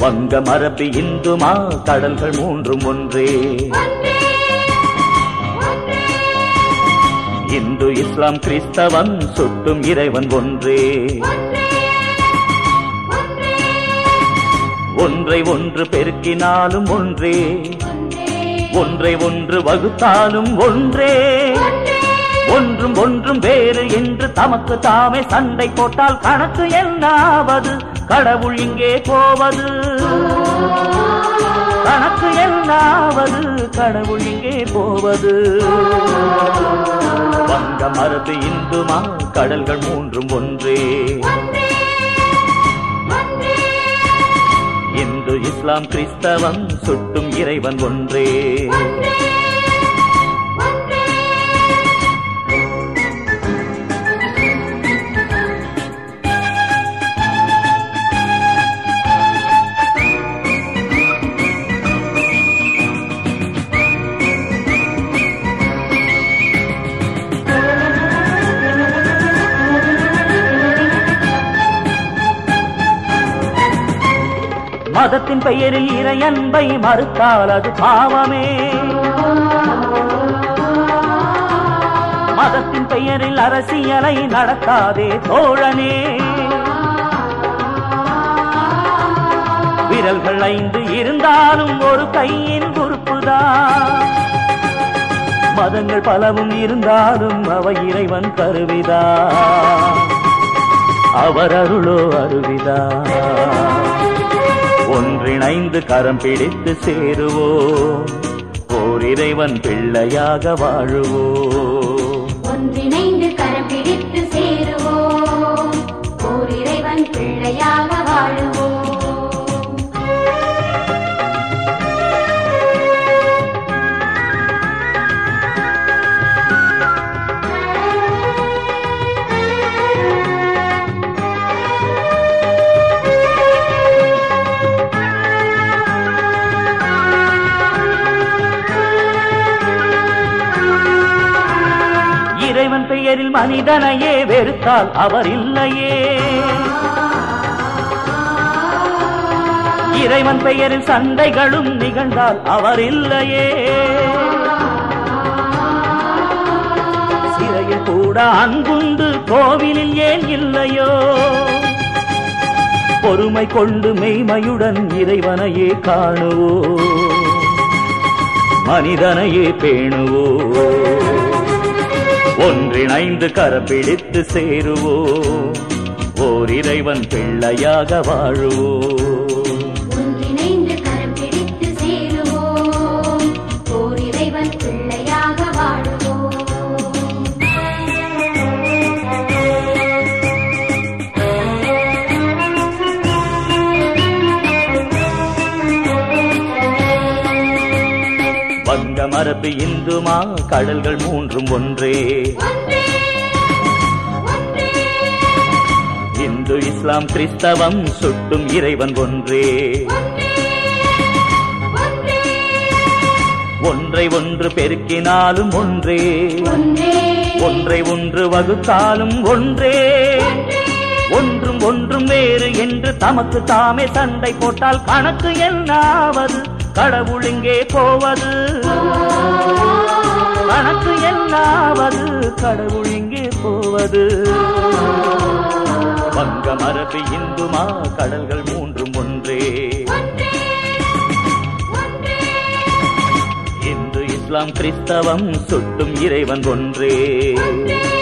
வங்க மரபு இந்துமா கடல்கள் மூன்றும் ஒன்றே இந்து இஸ்லாம் கிறிஸ்தவன் சுட்டும் இறைவன் ஒன்றே ஒன்றை ஒன்று பெருக்கினாலும் ஒன்றே ஒன்றை ஒன்று வகுத்தாலும் ஒன்றே ஒன்றும் ஒன்றும் வேறு என்று தமக்கு தாமே சண்டை போட்டால் கணக்கு என்னாவது கடவுள் இங்கே போவது கணக்கு என்னாவது கடவுள் இங்கே போவது வங்க மரபு இந்துமா கடல்கள் மூன்றும் ஒன்றே இந்து இஸ்லாம் கிறிஸ்தவம் சுட்டும் இறைவன் ஒன்றே மதத்தின் பெயரில் இறையன்பை மறுத்தால் அது பாவமே மதத்தின் பெயரில் அரசியலை நடத்தாதே தோழனே விரல்கள் ஐந்து இருந்தாலும் ஒரு கையின் உறுப்புதான் மதங்கள் பலவும் இருந்தாலும் அவை இறைவன் கருவிதா அவர் அருளோ அருவிதா ஒன்றிணைந்து கரம் பிடித்து சேருவோம் ஓர் இறைவன் பிள்ளையாக வாழுவோம் ஒன்றிணைந்து கரம் பிடித்து சேருவோம் ஓர் இறைவன் பிள்ளையாக வாழுவோம் இறைவன் பெயரில் மனிதனையே வெறுத்தால் அவர் இல்லையே இறைவன் பெயரில் சண்டைகளும் நிகழ்ந்தால் அவர் இல்லையே சிறையில் கூட அன்புண்டு கோவிலில் ஏன் இல்லையோ பொறுமை கொண்டு மெய்மையுடன் இறைவனையே காணுவோ மனிதனையே பேணுவோ ஒன்றிணைந்து கரப்பிடித்து சேருவோ ஓர் இறைவன் பிள்ளையாக வாழுவோ ஒன்றிணைந்து கரம் பிடித்து சேருவோம் ஓர் இறைவன் பிள்ளையாக வாழுவோம் வங்க மரபு இந்துமா கடல்கள் மூன்றும் ஒன்றே ஒன்றே ஒன்றே இந்து இஸ்லாம் கிறிஸ்தவம் சுட்டும் இறைவன் ஒன்றே ஒன்றே ஒன்றே ஒன்றை ஒன்று பெருக்கினாலும் ஒன்றே ஒன்றே ஒன்றை ஒன்று வகுத்தாலும் ஒன்றே ஒன்றும் ஒன்றும் வேறு என்று தமக்கு தாமே சண்டை போட்டால் கணக்கு என்னாவது கடவுள் இங்கே போவது கணக்கு என்னாவது கடவுள் இங்கே போவது வங்க மரபு இந்துமா கடல்கள் மூன்றும் ஒன்றே ஒன்றே ஒன்றே இந்து இஸ்லாம் கிறிஸ்தவம் சுட்டும் இறைவன் ஒன்றே ஒன்றே